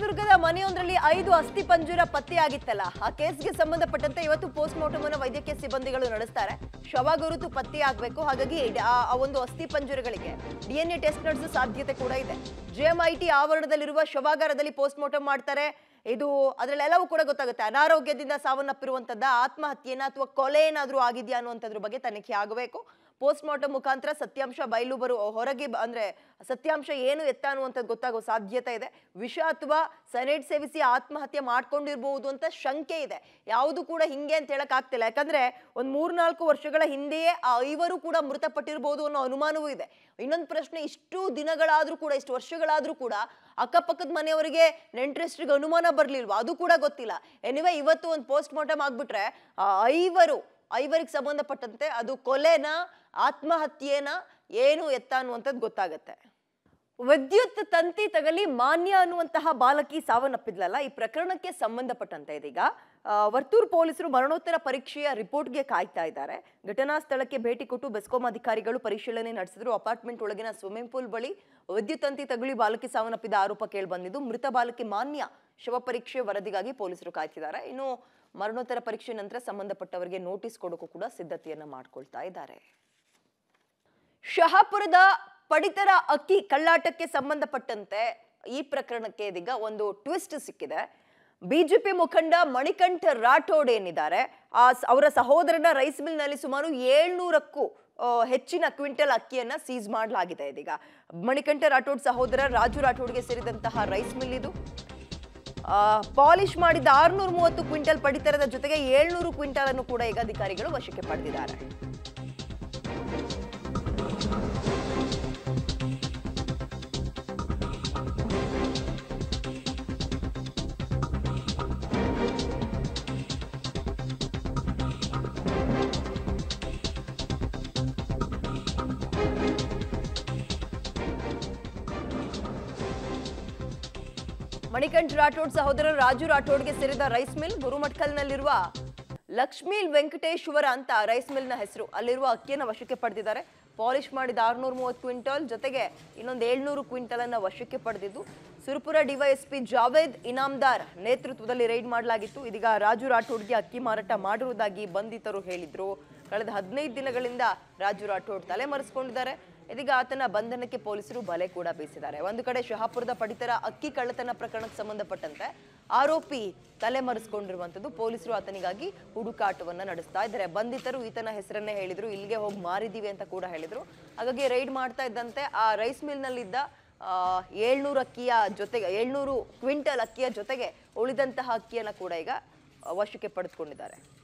ಚಿತ್ರದುರ್ಗದ ಮನೆಯೊಂದರಲ್ಲಿ ಐದು ಅಸ್ಥಿ ಪಂಜರ ಪತ್ತೆಯಾಗಿತ್ತಲ್ಲ ಆ ಕೇಸ್ಗೆ ಸಂಬಂಧಪಟ್ಟಂತೆ ಇವತ್ತು ಪೋಸ್ಟ್ ಮಾರ್ಟಮ್ ಅನ್ನು ವೈದ್ಯಕೀಯ ಸಿಬ್ಬಂದಿಗಳು ನಡೆಸ್ತಾರೆ ಶವ ಗುರುತು ಪತ್ತೆಯಾಗಬೇಕು ಹಾಗಾಗಿ ಡ- ಆ ಆ ಒಂದು ಅಸ್ಥಿ ಪಂಜರಗಳಿಗೆ ಡಿಎನ್ಎ ಟೆಸ್ಟ್ ನಡೆಸೋ ಸಾಧ್ಯತೆ ಕೂಡ ಇದೆ ಜಿಎಂಐಟಿ ಆವರಣದಲ್ಲಿರುವ ಶವಾಗಾರದಲ್ಲಿ ಪೋಸ್ಟ್ ಮಾರ್ಟಮ್ ಮಾಡ್ತಾರೆ ಇದು ಅದರಲ್ಲೆಲ್ಲವೂ ಕೂಡ ಗೊತ್ತಾಗುತ್ತೆ ಅನಾರೋಗ್ಯದಿಂದ ಸಾವನ್ನಪ್ಪಿರುವಂತದ್ದ ಆತ್ಮಹತ್ಯೆನ ಅಥವಾ ಕೊಲೆ ಏನಾದ್ರೂ ಆಗಿದೆಯಾ ಅನ್ನುವಂಥದ್ರ ಬಗ್ಗೆ ತನಿಖೆ ಆಗಬೇಕು ಪೋಸ್ಟ್ ಮಾರ್ಟಮ್ ಮುಖಾಂತರ ಸತ್ಯಾಂಶ ಬಯಲು ಬರು ಹೊರಗೆ ಬ- ಅಂದ್ರೆ ಸತ್ಯಾಂಶ ಏನು ಎತ್ತ ಅನ್ನುವಂಥದ್ದು ಗೊತ್ತಾಗೋ ಸಾಧ್ಯತೆ ಇದೆ ವಿಷ ಅಥವಾ ಸೆನೆಟ್ ಸೇವಿಸಿ ಆತ್ಮಹತ್ಯೆ ಮಾಡ್ಕೊಂಡಿರ್ಬೋದು ಅಂತ ಶಂಕೆ ಇದೆ ಯಾವುದು ಕೂಡ ಹಿಂಗೆ ಅಂತ ಹೇಳಕ್ ಆಗ್ತಿಲ್ಲ ಯಾಕಂದ್ರೆ ಒಂದ್ ಮೂರ್ನಾಲ್ಕು ವರ್ಷಗಳ ಹಿಂದೆಯೇ ಆ ಐವರು ಕೂಡ ಮೃತಪಟ್ಟಿರ್ಬೋದು ಅನ್ನೋ ಅನುಮಾನವೂ ಇದೆ ಇನ್ನೊಂದು ಪ್ರಶ್ನೆ ಇಷ್ಟು ದಿನಗಳಾದ್ರೂ ಕೂಡ ಇಷ್ಟು ವರ್ಷಗಳಾದ್ರೂ ಕೂಡ ಅಕ್ಕಪಕ್ಕದ ಮನೆಯವರಿಗೆ ನೆಂಟ್ರೆಸ್ಟ್ರಿಗೆ ಅನುಮಾನ ಬರ್ಲಿಲ್ವಾ ಅದು ಕೂಡ ಗೊತ್ತಿಲ್ಲ ಎನಿವೆ ಇವತ್ತು ಒಂದು ಪೋಸ್ಟ್ ಮಾರ್ಟಮ್ ಆಗ್ಬಿಟ್ರೆ ಆ ಐವರು ಐವರಿಗೆ ಸಂಬಂಧಪಟ್ಟಂತೆ ಅದು ಕೊಲೆನ ಆತ್ಮಹತ್ಯೆನ ಏನು ಎತ್ತ ಅನ್ನುವಂಥದ್ದು ಗೊತ್ತಾಗತ್ತೆ ವಿದ್ಯುತ್ ತಂತಿ ತಗಲಿ ಮಾನ್ಯ ಅನ್ನುವಂತಹ ಬಾಲಕಿ ಸಾವನ್ನಪ್ಪಿದ್ಲಲ್ಲ ಈ ಪ್ರಕರಣಕ್ಕೆ ಸಂಬಂಧಪಟ್ಟಂತೆ ಇದೀಗ ಆ, ವರ್ತೂರು ಪೊಲೀಸರು ಮರಣೋತ್ತರ ಪರೀಕ್ಷೆಯ ರಿಪೋರ್ಟ್ಗೆ ಕಾಯ್ತಾ ಇದ್ದಾರೆ ಘಟನಾ ಸ್ಥಳಕ್ಕೆ ಭೇಟಿ ಕೊಟ್ಟು ಬೆಸ್ಕಾಂ ಅಧಿಕಾರಿಗಳು ಪರಿಶೀಲನೆ ನಡೆಸಿದ್ರು ಅಪಾರ್ಟ್ಮೆಂಟ್ ಒಳಗಿನ ಸ್ವಿಮ್ಮಿಂಗ್ ಪೂಲ್ ಬಳಿ ವಿದ್ಯುತ್ ತಂತಿ ತಗುಲಿ ಬಾಲಕಿ ಸಾವನ್ನಪ್ಪಿದ ಆರೋಪ ಕೇಳಿಬಂದಿದ್ದು ಮೃತ ಬಾಲಕಿ ಮಾನ್ಯ ಶವ ಪರೀಕ್ಷೆ ವರದಿಗಾಗಿ ಪೊಲೀಸರು ಕಾಯ್ತಿದ್ದಾರೆ ಇನ್ನು ಮರಣೋತ್ತರ ಪರೀಕ್ಷೆ ನಂತರ ಸಂಬಂಧಪಟ್ಟವರಿಗೆ ನೋಟಿಸ್ ಕೊಡೋಕ್ಕೂ ಕೂಡ ಸಿದ್ಧತೆಯನ್ನ ಮಾಡ್ಕೊಳ್ತಾ ಇದ್ದಾರೆ ಶಹಾಪುರದ ಪಡಿತರ ಅಕ್ಕಿ ಕಳ್ಳಾಟಕ್ಕೆ ಸಂಬಂಧಪಟ್ಟಂತೆ ಈ ಪ್ರಕರಣಕ್ಕೆ ಇದೀಗ ಒಂದು ಟ್ವಿಸ್ಟ್ ಸಿಕ್ಕಿದೆ ಬಿಜೆಪಿ ಮುಖಂಡ ಮಣಿಕಂಠ ರಾಠೋಡ್ ಏನಿದ್ದಾರೆ ಆ ಸ- ಅವರ ಸಹೋದರನ ರೈಸ್ ಮಿಲ್ನಲ್ಲಿ ಸುಮಾರು ಏಳ್ನೂರಕ್ಕೂ ಆ, ಹೆಚ್ಚಿನ ಕ್ವಿಂಟಲ್ ಅಕ್ಕಿಯನ್ನ ಸೀಸ್ ಮಾಡಲಾಗಿದೆ ಇದೀಗ ಮಣಿಕಂಠ ರಾಠೋಡ್ ಸಹೋದರ ರಾಜು ರಾಠೋಡ್ಗೆ ಸೇರಿದಂತಹ ರೈಸ್ ಮಿಲ್ ಇದು ಪಾಲಿಶ್ ಮಾಡಿದ ಆರ್ನೂರ ಮೂವತ್ತು ಕ್ವಿಂಟಲ್ ಪಡಿತರದ ಜೊತೆಗೆ ಏಳ್ನೂರು ಕ್ವಿಂಟಲ್ ಅನ್ನು ಕೂಡ ಈಗ ಅಧಿಕಾರಿಗಳು ವಶಕ್ಕೆ ಪಡೆದಿದ್ದಾರೆ ಮಣಿಕಂಠ್ ರಾಠೋಡ್ ಸಹೋದರ ರಾಜು ರಾಠೋಡ್ಗೆ ಸೇರಿದ ರೈಸ್ ಮಿಲ್ ಗುರುಮಟ್ಕಲ್ನಲ್ಲಿರುವ ಲಕ್ಷ್ಮೀ ವೆಂಕಟೇಶ್ವರ ಅಂತ ರೈಸ್ ಮಿಲ್ನ ಹೆಸರು ಅಲ್ಲಿರುವ ಅಕ್ಕಿಯನ್ನು ವಶಕ್ಕೆ ಪಡೆದಿದ್ದಾರೆ ಪಾಲಿಶ್ ಮಾಡಿದ ಆರ್ನೂರ ಮೂವತ್ತು ಕ್ವಿಂಟಲ್ ಜೊತೆಗೆ ಇನ್ನೊಂದು ಏಳ್ನೂರು ಕ್ವಿಂಟಲ್ ಅನ್ನ ವಶಕ್ಕೆ ಪಡೆದಿದ್ದು ಸುರಪುರ ಡಿವೈಎಸ್ಪಿ ಜಾವೇದ್ ಇನಾಮ್ದಾರ್ ನೇತೃತ್ವದಲ್ಲಿ ರೈಡ್ ಮಾಡಲಾಗಿತ್ತು ಇದೀಗ ರಾಜು ರಾಠೋಡ್ಗೆ ಅಕ್ಕಿ ಮಾರಾಟ ಮಾಡಿರುವುದಾಗಿ ಬಂಧಿತರು ಹೇಳಿದ್ರು ಕಳೆದ ಹದಿನೈದು ದಿನಗಳಿಂದ ರಾಜು ರಾಠೋಡ್ ತಲೆಮರೆಸಿಕೊಂಡಿದ್ದಾರೆ ಇದೀಗ ಆತನ ಬಂಧನಕ್ಕೆ ಪೊಲೀಸರು ಬಲೆ ಕೂಡ ಬೀಸಿದ್ದಾರೆ ಒಂದು ಕಡೆ ಶಹಾಪುರದ ಪಡಿತರ ಅಕ್ಕಿ ಕಳ್ಳತನ ಪ್ರಕರಣಕ್ಕೆ ಸಂಬಂಧಪಟ್ಟಂತೆ ಆರೋಪಿ ತಲೆಮರೆಸಿಕೊಂಡಿರುವಂತದ್ದು ಪೊಲೀಸರು ಆತನಿಗಾಗಿ ಹುಡುಕಾಟವನ್ನ ನಡೆಸ್ತಾ ಇದ್ದಾರೆ ಬಂಧಿತರು ಈತನ ಹೆಸರನ್ನೇ ಹೇಳಿದ್ರು ಇಲ್ಲಿಗೆ ಹೋಗಿ ಮಾರಿದೀವಿ ಅಂತ ಕೂಡ ಹೇಳಿದ್ರು ಹಾಗಾಗಿ ರೈಡ್ ಮಾಡ್ತಾ ಇದ್ದಂತೆ ಆ ರೈಸ್ ಮಿಲ್ನಲ್ಲಿದ್ದ ಏಳ್ನೂರು ಅಕ್ಕಿಯ ಜೊತೆಗೆ ಏಳ್ನೂರು ಕ್ವಿಂಟಲ್ ಅಕ್ಕಿಯ ಜೊತೆಗೆ ಉಳಿದಂತಹ ಅಕ್ಕಿಯನ್ನ ಕೂಡ ಈಗ ಆ, ವಶಕ್ಕೆ ಪಡೆದುಕೊಂಡಿದ್ದಾರೆ